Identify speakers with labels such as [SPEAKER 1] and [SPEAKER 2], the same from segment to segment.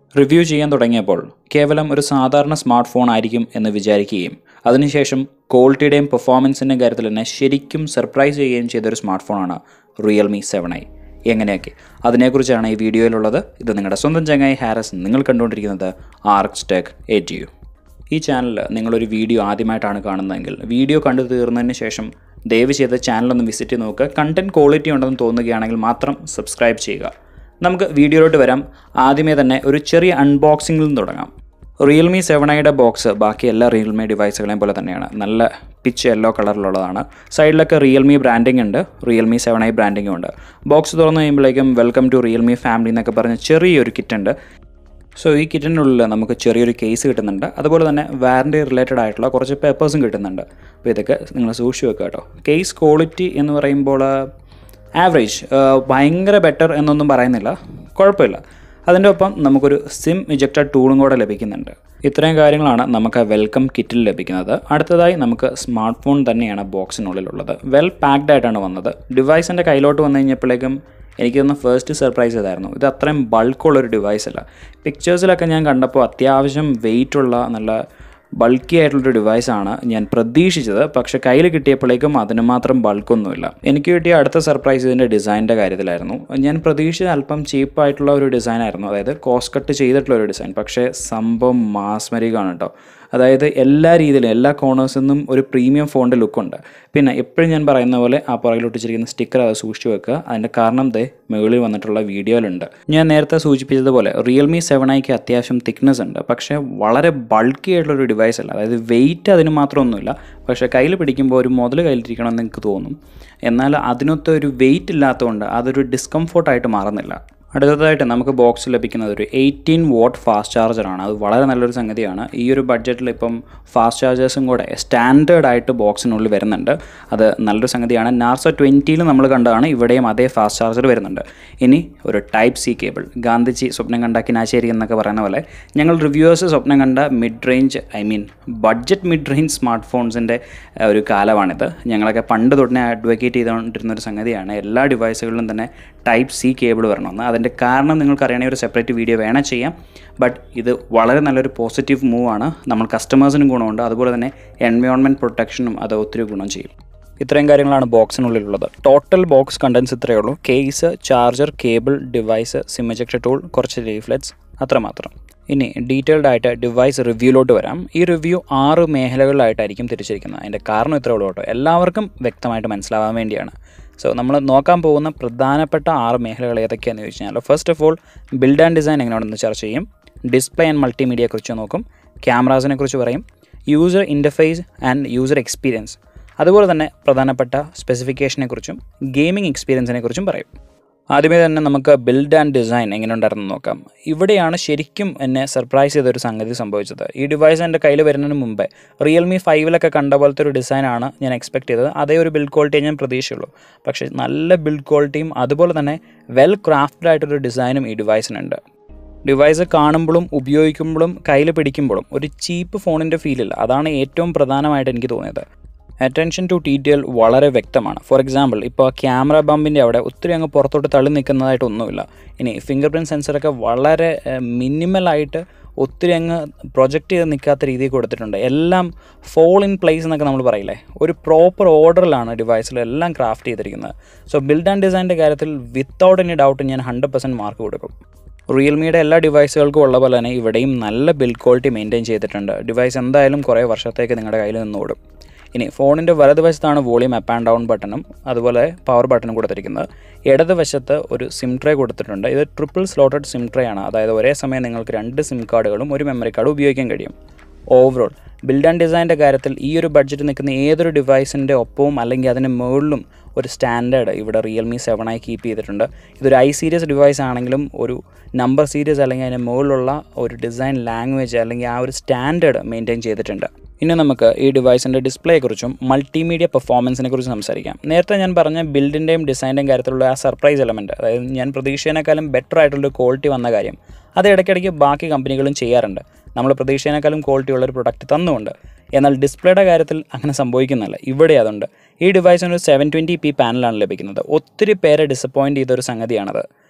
[SPEAKER 1] review ചെയ്യാൻ തുടങ്ങിയപ്പോൾ കേവലം ഒരു സാധാരണ സ്മാർട്ട് ഫോൺ ആയിരിക്കും എന്ന് വിചാരിക്കുകയും അതിനുശേഷം ക്വാളിറ്റിയുടെയും പെർഫോമൻസിൻ്റെയും കാര്യത്തിൽ തന്നെ ശരിക്കും സർപ്രൈസ് ചെയ്യുകയും ചെയ്ത ഒരു സ്മാർട്ട് ഫോണാണ് റിയൽമി സെവൻ ഐ എങ്ങനെയൊക്കെ അതിനെക്കുറിച്ചാണ് ഈ വീഡിയോയിലുള്ളത് ഇത് നിങ്ങളുടെ സ്വന്തം ചങ്ങായി ഹാരസ് നിങ്ങൾ കണ്ടുകൊണ്ടിരിക്കുന്നത് ആർക്സ് ടെക് എയ്റ്റ് യു ഈ ചാനൽ നിങ്ങളൊരു വീഡിയോ ആദ്യമായിട്ടാണ് കാണുന്നതെങ്കിൽ വീഡിയോ കണ്ടു തീർന്നതിന് ശേഷം ദയവ് ചെയ്ത് ചാനലൊന്ന് വിസിറ്റ് ചെയ്ത് നോക്കുക കണ്ടൻറ് ക്വാളിറ്റി ഉണ്ടെന്ന് തോന്നുകയാണെങ്കിൽ മാത്രം സബ്സ്ക്രൈബ് ചെയ്യുക നമുക്ക് വീഡിയോയിലോട്ട് വരാം ആദ്യമേ തന്നെ ഒരു ചെറിയ അൺബോക്സിംഗിൽ നിന്ന് തുടങ്ങാം റിയൽമി സെവൻ ഐയുടെ ബോക്സ് ബാക്കി എല്ലാ റിയൽമി ഡിവൈസുകളെയും പോലെ തന്നെയാണ് നല്ല പിച്ച് യെല്ലോ കളറിലുള്ളതാണ് സൈഡിലൊക്കെ റിയൽമി ബ്രാൻഡിംഗ് ഉണ്ട് റിയൽമി സെവൻ ഐ ബ്രാൻഡിംഗും ഉണ്ട് ബോക്സ് തുറന്നു കഴിയുമ്പോഴേക്കും വെൽക്കം ടു റിയൽമി ഫാമിലി എന്നൊക്കെ പറഞ്ഞ് ചെറിയൊരു കിറ്റ് ഉണ്ട് സോ ഈ കിറ്റിനുള്ളിൽ നമുക്ക് ചെറിയൊരു കേസ് കിട്ടുന്നുണ്ട് അതുപോലെ തന്നെ വാറൻറ്റി റിലേറ്റഡ് ആയിട്ടുള്ള കുറച്ച് പേപ്പേഴ്സും കിട്ടുന്നുണ്ട് അപ്പോൾ ഇതൊക്കെ നിങ്ങൾ സൂക്ഷിച്ച് വെക്കുക കേട്ടോ കേസ് ക്വാളിറ്റി എന്ന് പറയുമ്പോൾ ആവറേജ് ഭയങ്കര ബെറ്റർ എന്നൊന്നും പറയുന്നില്ല കുഴപ്പമില്ല അതിൻ്റെ ഒപ്പം നമുക്കൊരു സിം ഇജക്റ്റഡ് ടൂളും കൂടെ ലഭിക്കുന്നുണ്ട് ഇത്രയും കാര്യങ്ങളാണ് നമുക്ക് വെൽക്കം കിറ്റിൽ ലഭിക്കുന്നത് അടുത്തതായി നമുക്ക് സ്മാർട്ട് ഫോൺ തന്നെയാണ് ബോക്സിനുള്ളിലുള്ളത് വെൽ പാക്ഡ് ആയിട്ടാണ് വന്നത് ഡിവൈസിൻ്റെ കയ്യിലോട്ട് വന്നു കഴിഞ്ഞപ്പോഴേക്കും എനിക്കൊന്ന് ഫസ്റ്റ് സർപ്രൈസ് ചെയ്തായിരുന്നു ഇത് അത്രയും ബൾക്കുള്ളൊരു ഡിവൈസ് അല്ല പിക്ചേഴ്സിലൊക്കെ ഞാൻ കണ്ടപ്പോൾ അത്യാവശ്യം വെയിറ്റുള്ള നല്ല ബൾക്കി ആയിട്ടുള്ളൊരു ഡിവൈസാണ് ഞാൻ പ്രതീക്ഷിച്ചത് പക്ഷെ കയ്യിൽ കിട്ടിയപ്പോഴേക്കും അതിന് മാത്രം ബൾക്കൊന്നുമില്ല എനിക്ക് കിട്ടിയ അടുത്ത സർപ്രൈസ് ഇതിൻ്റെ ഡിസൈനിൻ്റെ കാര്യത്തിലായിരുന്നു ഞാൻ പ്രതീക്ഷിച്ച അല്പം ചീപ്പായിട്ടുള്ള ഒരു ഡിസൈൻ ആയിരുന്നു അതായത് കോസ്റ്റ് കട്ട് ചെയ്തിട്ടുള്ള ഒരു ഡിസൈൻ പക്ഷേ സംഭവം മാസ്മരികമാണ് കേട്ടോ അതായത് എല്ലാ രീതിയിലും എല്ലാ കോർണേഴ്സിൽ നിന്നും ഒരു പ്രീമിയം ഫോണിൻ്റെ ലുക്കുണ്ട് പിന്നെ എപ്പോഴും ഞാൻ പറയുന്ന പോലെ ആ പുറകിൽ ഒട്ടിച്ചിരിക്കുന്ന സ്റ്റിക്കർ അത് സൂക്ഷിച്ചു വെക്കുക അതിൻ്റെ കാരണം ദേ മുകളിൽ വന്നിട്ടുള്ള വീഡിയോയിലുണ്ട് ഞാൻ നേരത്തെ സൂചിപ്പിച്ചതുപോലെ റിയൽമി സെവൻ ഐക്ക് അത്യാവശ്യം തിക്നെസ് ഉണ്ട് പക്ഷേ വളരെ ബൾക്കി ആയിട്ടുള്ളൊരു ഡിവൈസ് അല്ല അതായത് വെയിറ്റ് അതിന് മാത്രമൊന്നുമില്ല പക്ഷേ കയ്യിൽ പിടിക്കുമ്പോൾ ഒരു മുതൽ കയ്യിലിരിക്കണമെന്ന് എനിക്ക് തോന്നും എന്നാൽ അതിനൊത്ത ഒരു വെയിറ്റ് ഇല്ലാത്തതുകൊണ്ട് അതൊരു ഡിസ്കംഫോർട്ടായിട്ട് മാറുന്നില്ല അടുത്തതായിട്ട് നമുക്ക് ബോക്സ് ലഭിക്കുന്നത് ഒരു എയ്റ്റീൻ വോട്ട് ഫാസ്റ്റ് ചാർജറാണ് അത് വളരെ നല്ലൊരു സംഗതിയാണ് ഈ ഒരു ബഡ്ജറ്റിൽ ഇപ്പം ഫാസ്റ്റ് ചാർജേഴ്സും കൂടെ സ്റ്റാൻഡേർഡ് ആയിട്ട് ബോക്സിനുള്ളിൽ വരുന്നുണ്ട് അത് നല്ലൊരു സംഗതിയാണ് നാർസ ട്വൻറ്റിയിൽ നമ്മൾ കണ്ടതാണ് ഇവിടെയും അതേ ഫാസ്റ്റ് ചാർജർ വരുന്നുണ്ട് ഇനി ഒരു ടൈപ്പ് സി കേബിൾ ഗാന്ധിജി സ്വപ്നം കണ്ട കിനാശേരി എന്നൊക്കെ പറയുന്ന പോലെ ഞങ്ങൾ റിവ്യൂവേഴ്സ് സ്വപ്നം കണ്ട mid range I mean budget mid range smart ഫോൺസിൻ്റെ ഒരു കാലമാണിത് ഞങ്ങളൊക്കെ പണ്ട് തൊട്ടിനെ അഡ്വക്കേറ്റ് ചെയ്തുകൊണ്ടിരുന്ന ഒരു സംഗതിയാണ് എല്ലാ ഡിവൈസുകളിലും തന്നെ ടൈപ്പ് സി കേബിൾ വരണമെന്ന് അതിൻ്റെ കാരണം നിങ്ങൾക്ക് അറിയണമെങ്കിൽ ഒരു സെപ്പറേറ്റ് വീഡിയോ വേണേൽ ചെയ്യാം ബട്ട് ഇത് വളരെ നല്ലൊരു പോസിറ്റീവ് മൂവാണ് നമ്മൾ കസ്റ്റമേഴ്സിനും ഗുണമുണ്ട് അതുപോലെ തന്നെ എൻവയോൺമെൻറ്റ് പ്രൊട്ടക്ഷനും അത് ഒത്തിരി ഗുണം ചെയ്യും ഇത്രയും കാര്യങ്ങളാണ് ബോക്സിനുള്ളിലുള്ളത് ടോട്ടൽ ബോക്സ് കണ്ടൻസ് ഇത്രയേ ഉള്ളൂ case charger cable device SIM eject tool കുറച്ച് ലീഫ്ലെറ്റ്സ് അത്രമാത്രം ഇനി ഡീറ്റെയിൽഡ് ആയിട്ട് ഡിവൈസ് റിവ്യൂലോട്ട് വരാം ഈ റിവ്യൂ ആറ് മേഖലകളിലായിട്ടായിരിക്കും തിരിച്ചിരിക്കുന്നത് അതിൻ്റെ കാരണം ഇത്രേ ഉള്ളൂ കേട്ടോ എല്ലാവർക്കും വ്യക്തമായിട്ട് മനസ്സിലാവാൻ വേണ്ടിയാണ് സോ നമ്മൾ നോക്കാൻ പോകുന്ന പ്രധാനപ്പെട്ട ആറ് മേഖലകൾ ഏതൊക്കെയാണെന്ന് ചോദിച്ചു കഴിഞ്ഞാൽ first of all build and design എങ്ങനെയാണെന്ന് ചർച്ച ചെയ്യും ഡിസ്പ്ലേ ആൻഡ് മൾട്ടിമീഡിയയെ കുറിച്ച് നോക്കും ക്യാമറാസിനെ കുറിച്ച് പറയും user interface and user experience അതുപോലെ തന്നെ പ്രധാനപ്പെട്ട സ്പെസിഫിക്കേഷനെ കുറിച്ചും ഗെയിമിംഗ് എക്സ്പീരിയൻസിനെ കുറിച്ചും പറയും ആദ്യമേ തന്നെ നമുക്ക് ബിൽഡ് ആൻഡ് ഡിസൈൻ എങ്ങനെ ഉണ്ടായിരുന്നു നോക്കാം ഇവിടെയാണ് ശരിക്കും എന്നെ സർപ്രൈസ് ചെയ്തൊരു സംഗതി സംഭവിച്ചത് ഈ ഡിവൈസ് എൻ്റെ കയ്യിൽ വരുന്നതിന് മുമ്പേ റിയൽമി ഫൈവിലൊക്കെ കണ്ട പോലത്തെ ഒരു ഡിസൈനാണ് ഞാൻ എക്സ്പെക്ട് ചെയ്തത് അതേ ഒരു ബിൽഡ് ക്വാളിറ്റി ഞാൻ പ്രതീക്ഷയുള്ളൂ പക്ഷേ നല്ല ബിൽഡ് ക്വാളിറ്റിയും അതുപോലെ തന്നെ വെൽ ക്രാഫ്റ്റഡ് ആയിട്ടൊരു ഡിസൈനും ഈ ഡിവൈസിനുണ്ട് ഡിവൈസ് കാണുമ്പോഴും ഉപയോഗിക്കുമ്പോഴും കയ്യിൽ പിടിക്കുമ്പോഴും ഒരു ചീപ്പ് ഫോണിൻ്റെ ഫീലില്ല അതാണ് ഏറ്റവും പ്രധാനമായിട്ട് എനിക്ക് തോന്നിയത് അറ്റൻഷൻ ടു ഡീറ്റെയിൽ വളരെ വ്യക്തമാണ് ഫോർ എക്സാമ്പിൾ ഇപ്പോൾ ക്യാമറ ബമ്പിൻ്റെ അവിടെ ഒത്തിരി അങ്ങ് പുറത്തോട്ട് തള്ളി നിൽക്കുന്നതായിട്ടൊന്നുമില്ല ഇനി ഫിംഗർ പ്രിൻറ്റ് സെൻസറൊക്കെ വളരെ മിനിമലായിട്ട് ഒത്തിരി അങ്ങ് പ്രൊജക്റ്റ് ചെയ്ത് നിൽക്കാത്ത രീതിയിൽ കൊടുത്തിട്ടുണ്ട് എല്ലാം ഫോൾ ഇൻ പ്ലേസ് എന്നൊക്കെ നമ്മൾ പറയില്ലേ ഒരു പ്രോപ്പർ ഓർഡറിലാണ് ഡിവൈസിൽ എല്ലാം ക്രാഫ്റ്റ് ചെയ്തിരിക്കുന്നത് സോ ബിൽഡ് ആൻഡ് ഡിസൈൻ്റെ കാര്യത്തിൽ വിത്തൗട്ട് എനി ഡൗട്ട് ഞാൻ ഹൺഡ്രഡ് പെർസെൻറ്റ് മാർക്ക് കൊടുക്കും റിയൽമിയുടെ എല്ലാ ഡിവൈസുകൾക്കും ഉള്ള പോലെ തന്നെ ഇവിടെയും നല്ല ബിൽഡ് ക്വാളിറ്റി മെയിൻറ്റെയിൻ ചെയ്തിട്ടുണ്ട് ഡിവൈസ് എന്തായാലും കുറേ വർഷത്തേക്ക് നിങ്ങളുടെ കയ്യിൽ നിന്നോടും ഇനി ഫോണിൻ്റെ വലതുവശത്താണ് വോളിയം അപ്പ് ആൻഡ് ഡൗൺ ബട്ടണും അതുപോലെ പവർ ബട്ടണും കൊടുത്തിരിക്കുന്നത് ഇടതുവശത്ത് ഒരു സിം ട്രേ കൊടുത്തിട്ടുണ്ട് ഇത് ട്രിപ്പിൾ സ്ലോട്ടഡ് സിം ട്രേ ആണ് അതായത് ഒരേ സമയം നിങ്ങൾക്ക് രണ്ട് സിം കാർഡുകളും ഒരു മെമ്മറി കാർഡും ഉപയോഗിക്കാൻ കഴിയും ഓവറോൾ ബിൽഡ് ആൻഡ് ഡിസൈൻ്റെ കാര്യത്തിൽ ഈ ഒരു ബഡ്ജറ്റ് നിൽക്കുന്ന ഏതൊരു ഡിവൈസിൻ്റെ ഒപ്പവും അല്ലെങ്കിൽ അതിന് മുകളിലും ഒരു സ്റ്റാൻഡേർഡ് ഇവിടെ റിയൽമി സെവൻ ആയി കീപ്പ് ചെയ്തിട്ടുണ്ട് ഇതൊരു ഐ സീരീസ് ഡിവൈസ് ആണെങ്കിലും ഒരു നമ്പർ സീരീസ് അല്ലെങ്കിൽ അതിന് മുകളിലുള്ള ഒരു ഡിസൈൻ ലാംഗ്വേജ് അല്ലെങ്കിൽ ആ ഒരു സ്റ്റാൻഡേർഡ് മെയിൻറ്റെയിൻ ചെയ്തിട്ടുണ്ട് ഇനി നമുക്ക് ഈ ഡിവൈസിൻ്റെ ഡിസ്പ്ലേയെക്കുറിച്ചും മൾട്ടിമീഡിയ പെർഫോമൻസിനെ കുറിച്ച് സംസാരിക്കാം നേരത്തെ ഞാൻ പറഞ്ഞ ബിൽഡിൻ്റെയും ഡിസൈൻ്റെയും കാര്യത്തിലുള്ള ആ സർപ്രൈസ് എലമെൻറ്റ് അതായത് ഞാൻ പ്രതീക്ഷേനേക്കാളും ബെറ്റർ ആയിട്ടുള്ളൊരു ക്വാളിറ്റി വന്ന കാര്യം അത് ഇടയ്ക്കിടയ്ക്ക് ബാക്കി കമ്പനികളും ചെയ്യാറുണ്ട് നമ്മൾ പ്രതീക്ഷേനേക്കാളും ക്വാളിറ്റി ഉള്ളൊരു പ്രൊഡക്റ്റ് തന്നുമുണ്ട് എന്നാൽ ഡിസ്പ്ലേയുടെ കാര്യത്തിൽ അങ്ങനെ സംഭവിക്കുന്നില്ല ഇവിടെ അതുണ്ട് ഈ ഡിവൈസിന് ഒരു സെവൻ ട്വൻറ്റി പി പാനലാണ് ലഭിക്കുന്നത് ഒത്തിരി പേരെ ഡിസപ്പോയിൻറ്റ് ചെയ്ത ഒരു സംഗതിയാണത്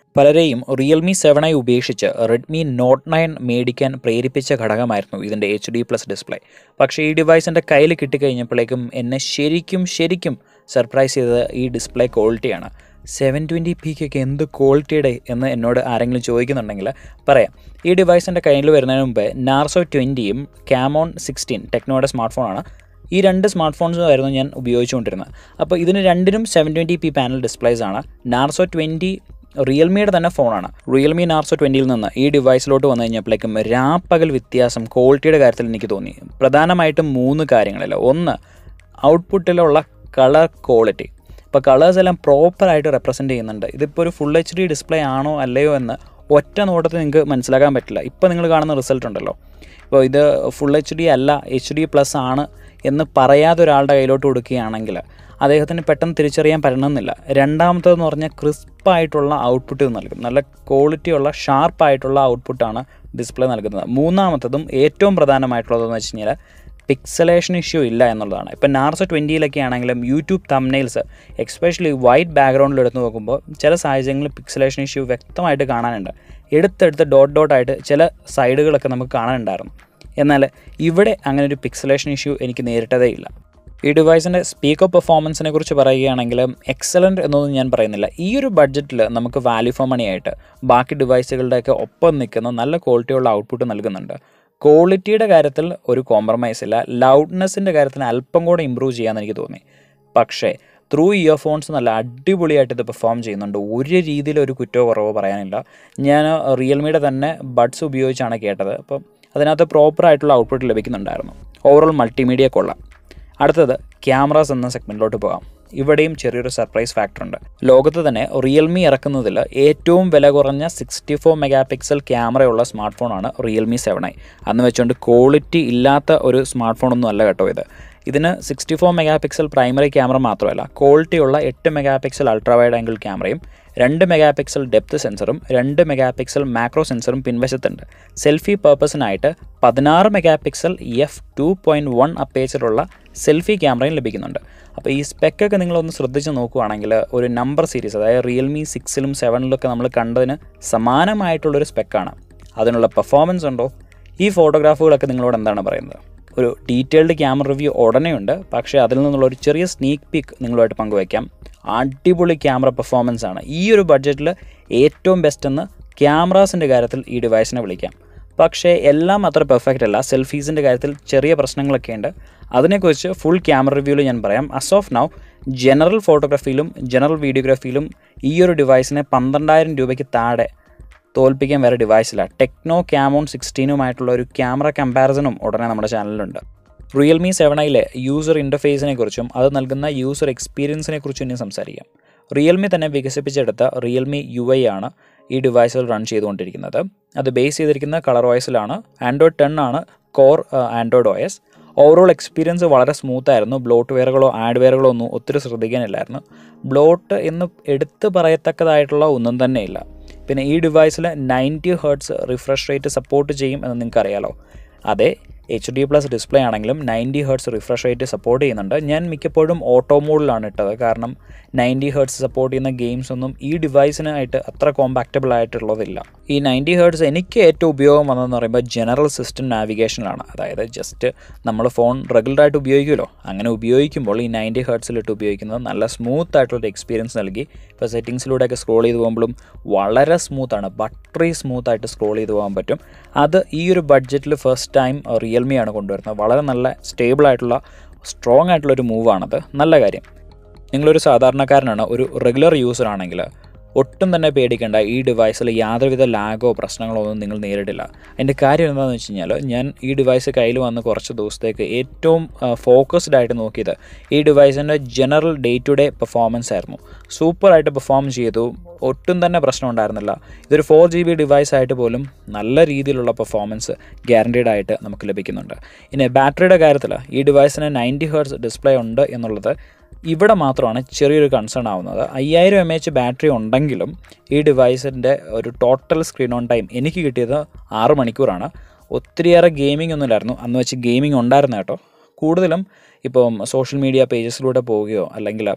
[SPEAKER 1] പലരെയും റിയൽമി സെവൻ ഐ ഉപേക്ഷിച്ച് റെഡ്മി നോട്ട് നയൻ മേടിക്കാൻ പ്രേരിപ്പിച്ച ഘടകമായിരുന്നു ഇതിൻ്റെ എച്ച് ഡി പ്ലസ് ഡിസ്പ്ലേ പക്ഷേ ഈ ഡിവൈസ് എൻ്റെ കയ്യിൽ കിട്ടിക്കഴിഞ്ഞപ്പോഴേക്കും എന്നെ ശരിക്കും ശരിക്കും സർപ്രൈസ് ചെയ്തത് ഈ ഡിസ്പ്ലേ ക്വാളിറ്റിയാണ് സെവൻ ട്വൻറ്റി പിക്കൊക്കെ എന്ത് ക്വാളിറ്റിയുടെ എന്ന് എന്നോട് ആരെങ്കിലും ചോദിക്കുന്നുണ്ടെങ്കിൽ പറയാം ഈ ഡിവൈസ് എൻ്റെ കയ്യിൽ വരുന്നതിന് മുമ്പ് നാർസോ ട്വൻറ്റിയും ക്യാമോൺ സിക്സ്റ്റീൻ ടെക്നോയുടെ സ്മാർട്ട് ഫോണാണ് ഈ രണ്ട് സ്മാർട്ട് ഫോൺസും ആയിരുന്നു ഞാൻ ഉപയോഗിച്ചുകൊണ്ടിരുന്നത് അപ്പോൾ ഇതിന് രണ്ടിനും seven twenty P panel displays ആണ് നാർസോ ട്വൻറ്റി റിയൽമിയുടെ തന്നെ ഫോണാണ് റിയൽമി നാർസോ ട്വൻറ്റിയിൽ നിന്ന് ഈ ഡിവൈസിലോട്ട് വന്നു കഴിഞ്ഞപ്പോഴേക്കും രാപ്പകൽ വ്യത്യാസം ക്വാളിറ്റിയുടെ കാര്യത്തിൽ എനിക്ക് തോന്നി പ്രധാനമായിട്ടും മൂന്ന് കാര്യങ്ങളില്ല ഒന്ന് ഔട്ട്പുട്ടിലുള്ള കളർ ക്വാളിറ്റി ഇപ്പോൾ കളേഴ്സ് എല്ലാം പ്രോപ്പറായിട്ട് റെപ്രസെൻറ്റ് ചെയ്യുന്നുണ്ട് ഇതിപ്പോൾ ഒരു ഫുൾ എച്ച് ഡി ഡിസ്പ്ലേ ആണോ അല്ലയോ എന്ന് ഒറ്റ നോട്ടത്തിൽ നിങ്ങൾക്ക് മനസ്സിലാക്കാൻ പറ്റില്ല ഇപ്പോൾ നിങ്ങൾ കാണുന്ന റിസൾട്ട് ഉണ്ടല്ലോ ഇപ്പോൾ ഇത് ഫുൾ എച്ച് ഡി അല്ല എച്ച് ഡി പ്ലസ് ആണ് എന്ന് പറയാതെ ഒരാളുടെ കയ്യിലോട്ട് കൊടുക്കുകയാണെങ്കിൽ അദ്ദേഹത്തിന് പെട്ടെന്ന് തിരിച്ചറിയാൻ പറ്റണമെന്നില്ല രണ്ടാമത്തേതെന്ന് പറഞ്ഞാൽ ക്രിസ്പായിട്ടുള്ള ഔട്ട്പുട്ട് നൽകും നല്ല ക്വാളിറ്റിയുള്ള ഷാർപ്പായിട്ടുള്ള ഔട്ട്പുട്ടാണ് ഡിസ്പ്ലേ നൽകുന്നത് മൂന്നാമത്തതും ഏറ്റവും പ്രധാനമായിട്ടുള്ളതെന്ന് വെച്ച് കഴിഞ്ഞാൽ പിക്സലേഷൻ ഇഷ്യൂ ഇല്ല എന്നുള്ളതാണ് ഇപ്പം നാർസോ ട്വൻറ്റിയിലൊക്കെ ആണെങ്കിലും യൂട്യൂബ് തംനെയിൽസ് എക്സ്പെഷ്യലി വൈറ്റ് ബാക്ക്ഗ്രൗണ്ടിൽ എടുത്ത് നോക്കുമ്പോൾ ചില സാഹചര്യങ്ങളിൽ പിക്സലേഷൻ ഇഷ്യൂ വ്യക്തമായിട്ട് കാണാനുണ്ട് എടുത്തെടുത്ത് ഡോട്ട് ഡോട്ട് ആയിട്ട് ചില സൈഡുകളൊക്കെ നമുക്ക് കാണാനുണ്ടായിരുന്നു എന്നാൽ ഇവിടെ അങ്ങനെ ഒരു പിക്സലേഷൻ ഇഷ്യൂ എനിക്ക് നേരിട്ടതേ ഇല്ല ഈ ഡിവൈസിൻ്റെ സ്പീക്കർ പെർഫോമൻസിനെ കുറിച്ച് പറയുകയാണെങ്കിൽ എക്സലൻറ്റ് എന്നൊന്നും ഞാൻ പറയുന്നില്ല ഈ ഒരു ബഡ്ജറ്റിൽ നമുക്ക് വാല്യൂ ഫോർ മണി ആയിട്ട് ബാക്കി ഡിവൈസുകളുടെയൊക്കെ ഒപ്പം നിൽക്കുന്ന നല്ല ക്വാളിറ്റിയുള്ള ഔട്ട്പുട്ട് നൽകുന്നുണ്ട് ക്വാളിറ്റിയുടെ കാര്യത്തിൽ ഒരു കോംപ്രമൈസ് ഇല്ല ലൗഡ്നെസ്സിൻ്റെ കാര്യത്തിൽ അല്പം കൂടെ ഇമ്പ്രൂവ് ചെയ്യാമെന്ന് എനിക്ക് തോന്നി പക്ഷേ ത്രൂ ഇയർഫോൺസ് നല്ല അടിപൊളിയായിട്ട് ഇത് പെർഫോം ചെയ്യുന്നുണ്ട് ഒരു രീതിയിൽ ഒരു കുറ്റോ കുറവോ പറയാനില്ല ഞാൻ റിയൽമിയുടെ തന്നെ ബഡ്സ് ഉപയോഗിച്ചാണ് കേട്ടത് അപ്പം അതിനകത്ത് പ്രോപ്പറായിട്ടുള്ള ഔട്ട്പുട്ട് ലഭിക്കുന്നുണ്ടായിരുന്നു ഓവറോൾ മൾട്ടിമീഡിയ കൊള്ളാം അടുത്തത് ക്യാമറാസ് എന്ന സെഗ്മെൻറ്റിലോട്ട് പോകാം ഇവിടെയും ചെറിയൊരു സർപ്രൈസ് ഫാക്ടർ ഉണ്ട് ലോകത്ത് തന്നെ റിയൽമി ഇറക്കുന്നതിൽ ഏറ്റവും വില കുറഞ്ഞ സിക്സ്റ്റി ഫോർ മെഗാ പിക്സൽ ക്യാമറയുള്ള സ്മാർട്ട് ഫോണാണ് റിയൽമി സെവൻ ഐ അന്ന് വെച്ചുകൊണ്ട് ക്വാളിറ്റി ഇല്ലാത്ത ഒരു സ്മാർട്ട് ഫോണൊന്നും അല്ല കേട്ടോ ഇത് ഇതിന് sixty four mega pixel primary camera മാത്രമല്ല ക്വാളിറ്റിയുള്ള എട്ട് mega pixel ultra wide angle ക്യാമറയും രണ്ട് മെഗാ പിക്സൽ ഡെപ്ത് സെൻസറും രണ്ട് മെഗാ പിക്സൽ മാക്രോ സെൻസറും പിൻവശത്തുണ്ട് സെൽഫി പർപ്പസിനായിട്ട് പതിനാറ് mega pixel F two point one അപ്പേച്ചറുള്ള സെൽഫി ക്യാമറയും ലഭിക്കുന്നുണ്ട് അപ്പോൾ ഈ സ്പെക്കൊക്കെ നിങ്ങളൊന്ന് ശ്രദ്ധിച്ച് നോക്കുകയാണെങ്കിൽ ഒരു നമ്പർ സീരീസ് അതായത് റിയൽമി സിക്സിലും സെവനിലൊക്കെ നമ്മൾ കണ്ടതിന് സമാനമായിട്ടുള്ളൊരു സ്പെക്കാണ് അതിനുള്ള പെർഫോമൻസ് ഉണ്ടോ ഈ ഫോട്ടോഗ്രാഫുകളൊക്കെ നിങ്ങളോട് എന്താണ് പറയുന്നത് ഒരു ഡീറ്റെയിൽഡ് ക്യാമറ റിവ്യൂ ഉടനെയുണ്ട് പക്ഷേ അതിൽ നിന്നുള്ള ഒരു ചെറിയ സ്നീക്ക് പീക്ക് നിങ്ങളുമായിട്ട് പങ്കുവയ്ക്കാം അടിപൊളി ക്യാമറ പെർഫോമൻസ് ആണ് ഈ ഒരു ബഡ്ജറ്റിൽ ഏറ്റവും ബെസ്റ്റ് എന്ന് ക്യാമറാസിൻ്റെ കാര്യത്തിൽ ഈ ഡിവൈസിനെ വിളിക്കാം പക്ഷേ എല്ലാം അത്ര പെർഫെക്റ്റ് അല്ല സെൽഫീസിൻ്റെ കാര്യത്തിൽ ചെറിയ പ്രശ്നങ്ങളൊക്കെ ഉണ്ട് അതിനെക്കുറിച്ച് ഫുൾ ക്യാമറ റിവ്യൂവിൽ ഞാൻ പറയാം അസ് ഓഫ് നൗ ജനറൽ ഫോട്ടോഗ്രാഫിയിലും ജനറൽ വീഡിയോഗ്രാഫിയിലും ഈ ഒരു ഡിവൈസിനെ പന്ത്രണ്ടായിരം രൂപയ്ക്ക് താഴെ തോൽപ്പിക്കാൻ വേറെ ഡിവൈസില്ല ടെക്നോ ക്യാമോൺ സിക്സ്റ്റീനുമായിട്ടുള്ള ഒരു ക്യാമറ കമ്പാരിസണും ഉടനെ നമ്മുടെ ചാനലിലുണ്ട് റിയൽമി സെവനയിലെ യൂസർ ഇൻ്റർഫേസിനെ കുറിച്ചും അത് നൽകുന്ന യൂസർ എക്സ്പീരിയൻസിനെ കുറിച്ചും ഇനി സംസാരിക്കാം റിയൽമി തന്നെ വികസിപ്പിച്ചെടുത്ത റിയൽമി യു ഐ ആണ് ഈ ഡിവൈസിൽ റൺ ചെയ്തുകൊണ്ടിരിക്കുന്നത് അത് ബേസ് ചെയ്തിരിക്കുന്ന കളർ വോയിസിലാണ് ആൻഡ്രോയിഡ് ടെൻ ആണ് core Android O S overall experience വളരെ സ്മൂത്ത് ആയിരുന്നു ബ്ലോട്ട് വെയറുകളോ ആഡ് വെയറുകളോ ഒന്നും ഒത്തിരി ശ്രദ്ധിക്കാനില്ലായിരുന്നു ബ്ലോട്ട് എന്ന് എടുത്തു പറയത്തക്കതായിട്ടുള്ള ഒന്നും തന്നെയില്ല പിന്നെ ഈ ഡിവൈസിൽ ninety hertz refresh rate support ചെയ്യും എന്ന് നിങ്ങൾക്ക് അറിയാലോ അതെ എച്ച് ഡി പ്ലസ് ഡിസ്പ്ലേ ആണെങ്കിലും ninety hertz refresh rate support ചെയ്യുന്നുണ്ട് ഞാൻ മിക്കപ്പോഴും ഓട്ടോ മോഡിലാണ് ഇട്ടത് കാരണം നയൻറ്റി ഹേർട്സ് സപ്പോർട്ട് ചെയ്യുന്ന ഗെയിംസ് ഒന്നും ഈ ഡിവൈസിനായിട്ട് അത്ര കോമ്പാക്റ്റബിൾ ആയിട്ടുള്ളതില്ല ഈ നയൻറ്റി ഹേർട്സ് എനിക്ക് ഏറ്റവും ഉപയോഗം വന്നതെന്ന് പറയുമ്പോൾ ജനറൽ സിസ്റ്റം നാവിഗേഷനിലാണ് അതായത് ജസ്റ്റ് നമ്മൾ ഫോൺ റെഗുലറായിട്ട് ഉപയോഗിക്കുമല്ലോ അങ്ങനെ ഉപയോഗിക്കുമ്പോൾ ഈ നയൻറ്റി ഹേർട്സിലിട്ട് ഉപയോഗിക്കുന്നത് നല്ല സ്മൂത്ത് ആയിട്ടുള്ളൊരു എക്സ്പീരിയൻസ് നൽകി ഇപ്പോൾ സെറ്റിങ്സിലൂടെയൊക്കെ സ്ക്രോൾ ചെയ്ത് പോകുമ്പോഴും വളരെ സ്മൂത്താണ് ബട്ടറി സ്മൂത്ത് ആയിട്ട് സ്ക്രോൾ ചെയ്ത് പോകാൻ പറ്റും അത് ഈ ഒരു ബഡ്ജറ്റിൽ ഫസ്റ്റ് ടൈം റിയൽമിയാണ് കൊണ്ടുവരുന്നത് വളരെ നല്ല സ്റ്റേബിൾ ആയിട്ടുള്ള സ്ട്രോങ് ആയിട്ടുള്ള ഒരു മൂവാണത് നല്ല കാര്യം നിങ്ങളൊരു സാധാരണക്കാരനാണ് ഒരു റെഗുലർ യൂസർ ആണെങ്കിൽ ഒട്ടും തന്നെ പേടിക്കേണ്ട ഈ ഡിവൈസിൽ യാതൊരുവിധ ലാഗോ പ്രശ്നങ്ങളോ ഒന്നും നിങ്ങൾ നേരിടില്ല അതിൻ്റെ കാര്യം എന്താണെന്ന് വെച്ച് കഴിഞ്ഞാൽ ഞാൻ ഈ ഡിവൈസ് കയ്യിൽ വന്ന് കുറച്ച് ദിവസത്തേക്ക് ഏറ്റവും ഫോക്കസ്ഡ് ആയിട്ട് നോക്കിയത് ഈ ഡിവൈസിൻ്റെ general day to day performance ആയിരുന്നു സൂപ്പറായിട്ട് പെർഫോം ചെയ്തു ഒട്ടും തന്നെ പ്രശ്നം ഉണ്ടായിരുന്നില്ല ഇതൊരു ഫോർ ജി ബി ഡിവൈസ് ആയിട്ട് പോലും നല്ല രീതിയിലുള്ള പെർഫോമൻസ് ഗ്യാരണ്ടീഡ് ആയിട്ട് നമുക്ക് ലഭിക്കുന്നുണ്ട് ഇനി ബാറ്ററിയുടെ കാര്യത്തിൽ ഈ ഡിവൈസിന് നയൻറ്റി ഹേർട്സ് ഡിസ്പ്ലേ ഉണ്ട് എന്നുള്ളത് ഇവിടെ മാത്രമാണ് ചെറിയൊരു കൺസേൺ ആവുന്നത് അയ്യായിരം എം എച്ച് ബാറ്ററി ഉണ്ടെങ്കിലും ഈ ഡിവൈസിൻ്റെ ഒരു ടോട്ടൽ സ്ക്രീൻ ഓൺ ടൈം എനിക്ക് കിട്ടിയത് ആറ് മണിക്കൂറാണ് ഒത്തിരിയേറെ ഗെയിമിംഗ് ഒന്നുമില്ലായിരുന്നു അന്ന് വെച്ച് ഗെയിമിംഗ് ഉണ്ടായിരുന്നു കേട്ടോ കൂടുതലും ഇപ്പം സോഷ്യൽ മീഡിയ പേജസിലൂടെ പോവുകയോ അല്ലെങ്കിൽ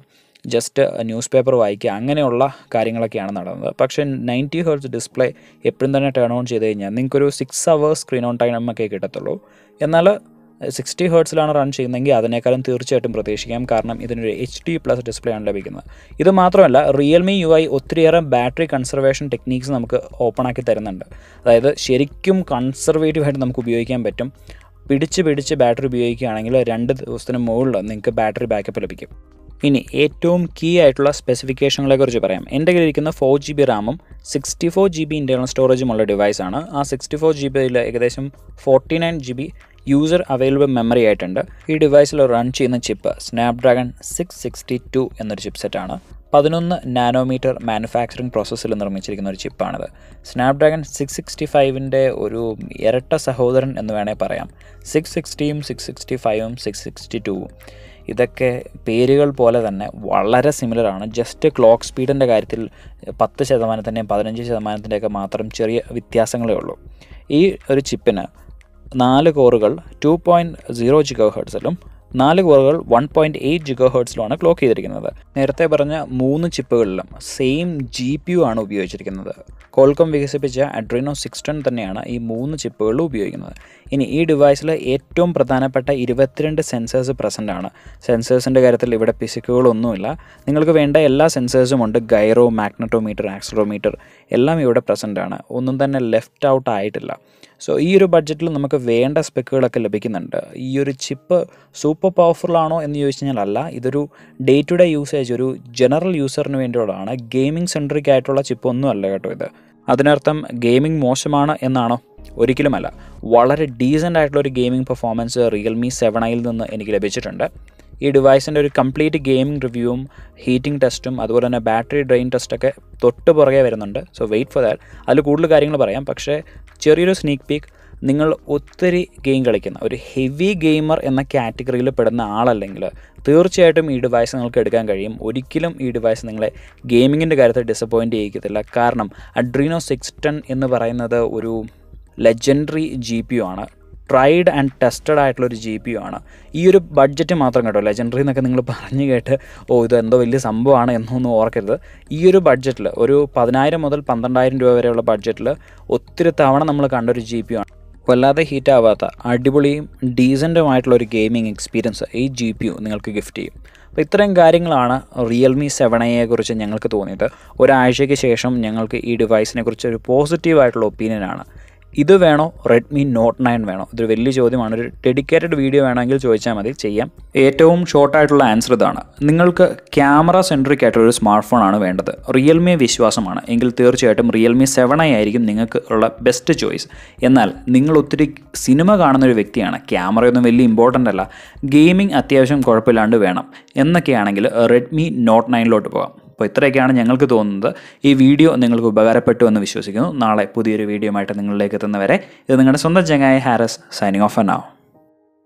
[SPEAKER 1] ജസ്റ്റ് ന്യൂസ് പേപ്പർ വായിക്കുക അങ്ങനെയുള്ള കാര്യങ്ങളൊക്കെയാണ് നടന്നത് പക്ഷേ നയൻറ്റി ഹേർട്സ് ഡിസ്പ്ലേ എപ്പോഴും തന്നെ ടേൺ ഓൺ ചെയ്ത് കഴിഞ്ഞാൽ നിങ്ങൾക്കൊരു six hours screen on time ഒക്കെ കിട്ടത്തുള്ളൂ എന്നാൽ സിക്സ്റ്റി ഹേർട്സിലാണ് റൺ ചെയ്യുന്നതെങ്കിൽ അതിനേക്കാളും തീർച്ചയായിട്ടും പ്രതീക്ഷിക്കാം കാരണം ഇതിനൊരു എച്ച് ഡി പ്ലസ് ഡിസ്പ്ലേ ആണ് ലഭിക്കുന്നത് ഇത് മാത്രമല്ല റിയൽമി യു ഐ ഒത്തിരിയേറെ ബാറ്ററി കൺസർവേഷൻ ടെക്നീക്സ് നമുക്ക് ഓപ്പൺ ആക്കി തരുന്നുണ്ട് അതായത് ശരിക്കും കൺസർവേറ്റീവായിട്ട് നമുക്ക് ഉപയോഗിക്കാൻ പറ്റും പിടിച്ച് പിടിച്ച് ബാറ്ററി ഉപയോഗിക്കുകയാണെങ്കിൽ രണ്ട് ദിവസത്തിന് മുകളിൽ നിങ്ങൾക്ക് ബാറ്ററി ബാക്കപ്പ് ലഭിക്കും ഇനി ഏറ്റവും കീ ആയിട്ടുള്ള സ്പെസിഫിക്കേഷനുകളെ കുറിച്ച് പറയാം എൻ്റെ കയ്യിലിരിക്കുന്ന ഫോർ ജി ബി റാമും sixty four G B internal സ്റ്റോറേജും ഉള്ള ഡിവൈസാണ് ആ സിക്സ്റ്റി ഫോർ ജി ബിയിൽ ഏകദേശം forty nine G B user available memory ആയിട്ടുണ്ട് ഈ ഡിവൈസിൽ റൺ ചെയ്യുന്ന chip Snapdragon six sixty two എന്നൊരു ചിപ്സെറ്റാണ് പതിനൊന്ന് നാനോമീറ്റർ മാനുഫാക്ചറിംഗ് പ്രോസസ്സിൽ നിർമ്മിച്ചിരിക്കുന്ന ഒരു ചിപ്പാണിത് സ്നാപ്ഡ്രാഗൺ സിക്സ് സിക്സ്റ്റി ഫൈവിൻ്റെ ഒരു ഇരട്ട സഹോദരൻ എന്ന് വേണേൽ പറയാം സിക്സ് സിക്സ്റ്റിയും സിക്സ് സിക്സ്റ്റി ഫൈവും സിക്സ് സിക്സ്റ്റി ടൂവും ഇതൊക്കെ പേരുകൾ പോലെ തന്നെ വളരെ സിമിലറാണ് ജസ്റ്റ് ക്ലോക്ക് സ്പീഡിൻ്റെ കാര്യത്തിൽ പത്ത് ശതമാനത്തിൻ്റെയും പതിനഞ്ച് ശതമാനത്തിൻ്റെയൊക്കെ മാത്രം ചെറിയ വ്യത്യാസങ്ങളേ ഉള്ളൂ ഈ ഒരു ചിപ്പിന് നാല് കോറുകൾ ടു പോയിൻറ്റ് സീറോ ജിഗോ ഹേർട്സിലും നാല് കോറുകൾ വൺ പോയിൻറ്റ് എയ്റ്റ് ജിഗോ ഹേർട്സിലുമാണ് ക്ലോക്ക് ചെയ്തിരിക്കുന്നത് നേരത്തെ പറഞ്ഞ മൂന്ന് ചിപ്പുകളിലും സെയിം ജി പി യു ആണ് ഉപയോഗിച്ചിരിക്കുന്നത് കോൾക്കം വികസിപ്പിച്ച അഡ്രീനോ സിക്സ്റ്റൺ തന്നെയാണ് ഈ മൂന്ന് ചിപ്പുകളിലും ഉപയോഗിക്കുന്നത് ഇനി ഈ ഡിവൈസിൽ ഏറ്റവും പ്രധാനപ്പെട്ട ഇരുപത്തിരണ്ട് സെൻസേഴ്സ് പ്രസൻ്റ് ആണ് സെൻസേഴ്സിൻ്റെ കാര്യത്തിൽ ഇവിടെ പിശുക്കുകളൊന്നുമില്ല നിങ്ങൾക്ക് വേണ്ട എല്ലാ സെൻസേഴ്സും ഉണ്ട് ഗൈറോ മാഗ്നറ്റോമീറ്റർ ആക്സലോമീറ്റർ എല്ലാം ഇവിടെ പ്രസൻ്റ് ആണ് ഒന്നും തന്നെ ലെഫ്റ്റ് ഔട്ട് ആയിട്ടില്ല സോ ഈ ഒരു ബഡ്ജറ്റിൽ നമുക്ക് വേണ്ട സ്പെക്കുകളൊക്കെ ലഭിക്കുന്നുണ്ട് ഈ ഒരു ചിപ്പ് സൂപ്പർ പവർഫുൾ ആണോ എന്ന് ചോദിച്ചു കഴിഞ്ഞാൽ അല്ല ഇതൊരു ഡേ ടു ഡേ യൂസേജ് ഒരു ജനറൽ യൂസറിന് വേണ്ടിയുള്ളതാണ് ഗെയിമിംഗ് സെൻട്രിക് ആയിട്ടുള്ള ചിപ്പ് ഒന്നും അല്ല കേട്ടോ ഇത് അതിനർത്ഥം ഗെയിമിംഗ് മോശമാണ് എന്നാണോ ഒരിക്കലുമല്ല വളരെ ഡീസൻ്റ് ആയിട്ടുള്ള ഒരു ഗെയിമിംഗ് പെർഫോമൻസ് റിയൽമി സെവൻ ഐയിൽ നിന്ന് എനിക്ക് ലഭിച്ചിട്ടുണ്ട് ഈ ഡിവൈസിൻ്റെ ഒരു കംപ്ലീറ്റ് ഗെയിമിംഗ് റിവ്യൂവും ഹീറ്റിംഗ് ടെസ്റ്റും അതുപോലെ തന്നെ ബാറ്ററി ഡ്രെയിൻ ടെസ്റ്റൊക്കെ തൊട്ട് പുറകെ വരുന്നുണ്ട് സോ വെയിറ്റ് ഫോർ ദാറ്റ് അതിൽ കൂടുതൽ കാര്യങ്ങൾ പറയാം പക്ഷേ ചെറിയൊരു സ്നീക്ക് പീക്ക് നിങ്ങൾ ഒത്തിരി ഗെയിം കളിക്കുന്ന ഒരു ഹെവി ഗെയിമർ എന്ന കാറ്റഗറിയിൽ പെടുന്ന ആളല്ലെങ്കിൽ തീർച്ചയായിട്ടും ഈ ഡിവൈസ് നിങ്ങൾക്ക് എടുക്കാൻ കഴിയും ഒരിക്കലും ഈ ഡിവൈസ് നിങ്ങളെ ഗെയിമിങ്ങിൻ്റെ കാര്യത്തിൽ ഡിസപ്പോയിൻറ്റ് ചെയ്യിക്കത്തില്ല കാരണം അഡ്രീനോ സിക്സ് ടെൻ എന്ന് പറയുന്നത് ഒരു ലെജൻഡറി ജി പി യു ആണ് ട്രൈഡ് ആൻഡ് ടെസ്റ്റഡ് ആയിട്ടുള്ള ഒരു ജി പി യു ആണ് ഈ ഒരു ബഡ്ജറ്റ് മാത്രം കേട്ടോ ലെജൻഡറി എന്നൊക്കെ നിങ്ങൾ പറഞ്ഞു കേട്ട് ഓ ഇത് എന്തോ വലിയ സംഭവമാണ് എന്നൊന്നും ഓർക്കരുത് ഈ ഒരു ബഡ്ജറ്റിൽ ഒരു പതിനായിരം മുതൽ പന്ത്രണ്ടായിരം രൂപ വരെയുള്ള ബഡ്ജറ്റിൽ ഒത്തിരി തവണ നമ്മൾ കണ്ടൊരു ജി പി യു ആണ് വല്ലാതെ ഹീറ്റ് ആവാത്ത അടിപൊളിയും ഡീസൻറ്റുമായിട്ടുള്ള ഒരു ഗെയിമിംഗ് എക്സ്പീരിയൻസ് ഈ ജി പി യു നിങ്ങൾക്ക് ഗിഫ്റ്റ് ചെയ്യും അപ്പോൾ ഇത്രയും കാര്യങ്ങളാണ് റിയൽമി സെവൻ ഐയെ കുറിച്ച് ഞങ്ങൾക്ക് തോന്നിയത് ഒരാഴ്ചയ്ക്ക് ശേഷം ഞങ്ങൾക്ക് ഈ ഡിവൈസിനെ കുറിച്ച് ഒരു പോസിറ്റീവായിട്ടുള്ള ഒപ്പീനിയനാണ് ഇത് വേണോ റെഡ്മി നോട്ട് നയൻ വേണോ ഇതൊരു വലിയ ചോദ്യമാണ് ഒരു ഡെഡിക്കേറ്റഡ് വീഡിയോ വേണമെങ്കിൽ ചോദിച്ചാൽ മതി ചെയ്യാം ഏറ്റവും ഷോർട്ടായിട്ടുള്ള ആൻസർ ഇതാണ് നിങ്ങൾക്ക് ക്യാമറ സെൻട്രിക് ആയിട്ടുള്ള ഒരു സ്മാർട്ട് ഫോൺ ആണ് വേണ്ടത് റിയൽമി വിശ്വാസമാണ് എങ്കിൽ തീർച്ചയായിട്ടും റിയൽമി സെവൻ ഐ ആയിരിക്കും നിങ്ങൾക്ക് ഉള്ള ബെസ്റ്റ് ചോയ്സ് എന്നാൽ നിങ്ങൾ ഒത്തിരി സിനിമ കാണുന്ന ഒരു വ്യക്തിയാണ് ക്യാമറയൊന്നും വലിയ ഇമ്പോർട്ടൻ്റ് അല്ല ഗെയിമിംഗ് അത്യാവശ്യം കുഴപ്പമില്ലാണ്ട് വേണം എന്നൊക്കെയാണെങ്കിൽ റെഡ്മി നോട്ട് നയനിലോട്ട് പോകാം അപ്പോൾ ഇത്രയൊക്കെയാണ് ഞങ്ങൾക്ക് തോന്നുന്നത് ഈ വീഡിയോ നിങ്ങൾക്ക് ഉപകാരപ്പെട്ടു എന്ന് വിശ്വസിക്കുന്നു നാളെ പുതിയൊരു വീഡിയോ ആയിട്ട് നിങ്ങളിലേക്ക് എത്തുന്നവരെ ഇത് നിങ്ങളുടെ സ്വന്തം ചങ്ങായ ഹാരസ് സൈനിങ് ഓഫ് നാവും